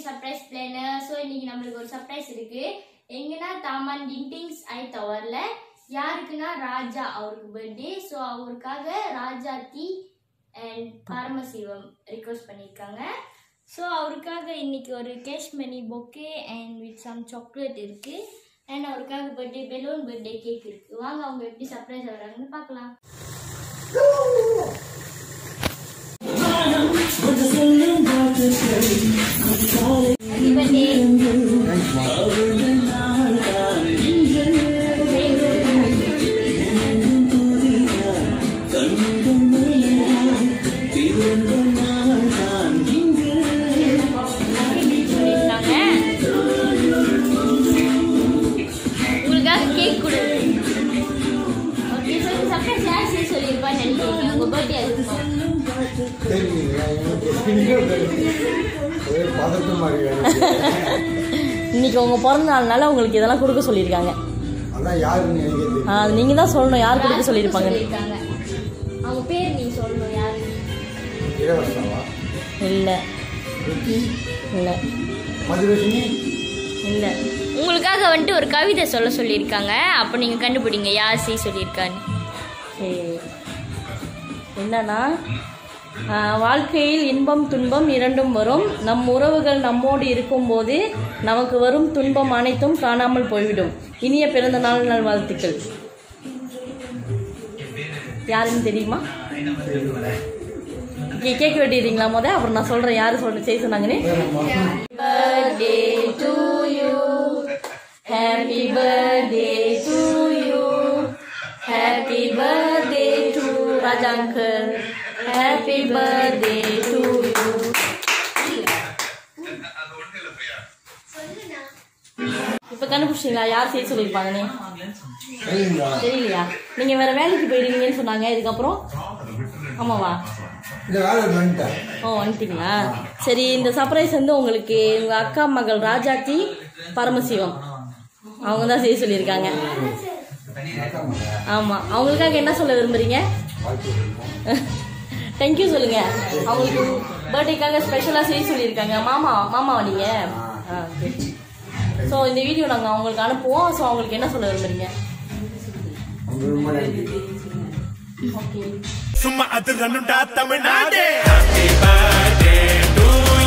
Surprise planar so இன்னைக்கு நம்மளுக்கு ஒரு சர்ப்ரைஸ் இருக்கு எங்கன்னா தாமான் டிண்டிங்ஸ் ஐ டவர்ல யாருக்குன்னா ராஜா அவருக்கு பர்த்டே ஸோ அவருக்காக ராஜா தி அண்ட் பரமசிவம் ரிக்வஸ்ட் பண்ணியிருக்காங்க ஸோ அவருக்காக இன்னைக்கு ஒரு cash money bouquet and with some chocolate இருக்கு அண்ட் அவருக்காக பர்த்டே பெலூன் பர்த்டே கேக் இருக்கு வாங்க அவங்க எப்படி சர்ப்ரைஸ் வராங்கன்னு பார்க்கலாம் Happy birthday. சொல்லியிருக்காங்க. உங்களுக்காக கேக் கொடு ஓகே ஸோ சர்ப்ரைஸ் யார் செய்ய சொல்லியிருப்பான்னு நினைக்கிறீங்க உங்கள் பர்த்டே அதுக்கும் ஒரே பதட்டமா இருக்கு எனக்கு. இன்னைக்கு உங்க பிறந்த நாள்னால உங்களுக்கு இதெல்லாம் கொடுக்க சொல்லியிருக்காங்க அதான் யாருன்னு எனக்கே தெரியும் ஆ, அது நீங்க தான் சொல்லணும் யார் கொடுக்க சொல்லியிருப்பாங்க சொல்லியிருக்காங்க அவங்க பேர் நீ சொல்லணும் யாரு இளவரசனாவா இல்ல ருக்கி இல்ல மதுரசினி இல்ல உங்களுக்காக வந்துட்டு ஒரு கவிதை சொல்ல சொல்லியிருக்காங்க அப்போ நீங்கள் கண்டுபிடிங்க யார் செய்ய சொல்லியிருக்கான்னு சரி என்னன்னா ஆ, வாழ்க்கையில் இன்பம் துன்பம் இரண்டும் வரும் நம் உறவுகள் நம்மோடு இருக்கும்போது நமக்கு வரும் துன்பம் அனைத்தும் காணாமல் போய்விடும் இனிய பிறந்த நாள் நாள் வாழ்த்துக்கள் யாருன்னு தெரியுமா கே- கேக் வெட்டிடுறீங்களா முத அப்புறம் நான் சொல்றேன் யாரு சொல்ற செய்ய சொன்னாங்கன்னு birthday to you happy birthday to you happy birthday to Raja uncle happy birthday to you இப்ப கண்டுபிடிச்சிங்களா யார் செய்ய சொல்லியிருப்பாங்கன்னு சரிங்களா தெரியலையா நீங்க வேற வேலைக்கு போயிடுவீங்கன்னு சொன்னாங்க இதுக்கப்புறம் ஆமாவா இந்த வேலை பண்ணிட்டேன் ஓ வந்துட்டீங்களா சரி இந்த சர்ப்ரைஸ் வந்து உங்களுக்கு உங்க அக்கா மகள் ராஜாத்தி பரமசிவம் அவங்க தான் செய்ய சொல்லியிருக்காங்க ஆமா அவங்களுக்காக என்ன சொல்ல விரும்புறீங்க தேங்க்யூ சொல்லுங்க அவங்களுக்கு பர்த்டேக்காக ஸ்பெஷலாக செய்ய சொல்லியிருக்காங்க மாமா மாமாவா நீங்க ஸோ இந்த வீடியோ நாங்கள் அவங்களுக்கு அனுப்புவோம் ஸோ அவங்களுக்கு என்ன சொல்ல விரும்புறீங்க அவங்க ரொம்ப நன்றி ஓகே சும்மா அதிரணுண்டா தமிழ்நாடு ஹாப்பி பர்த்டே டு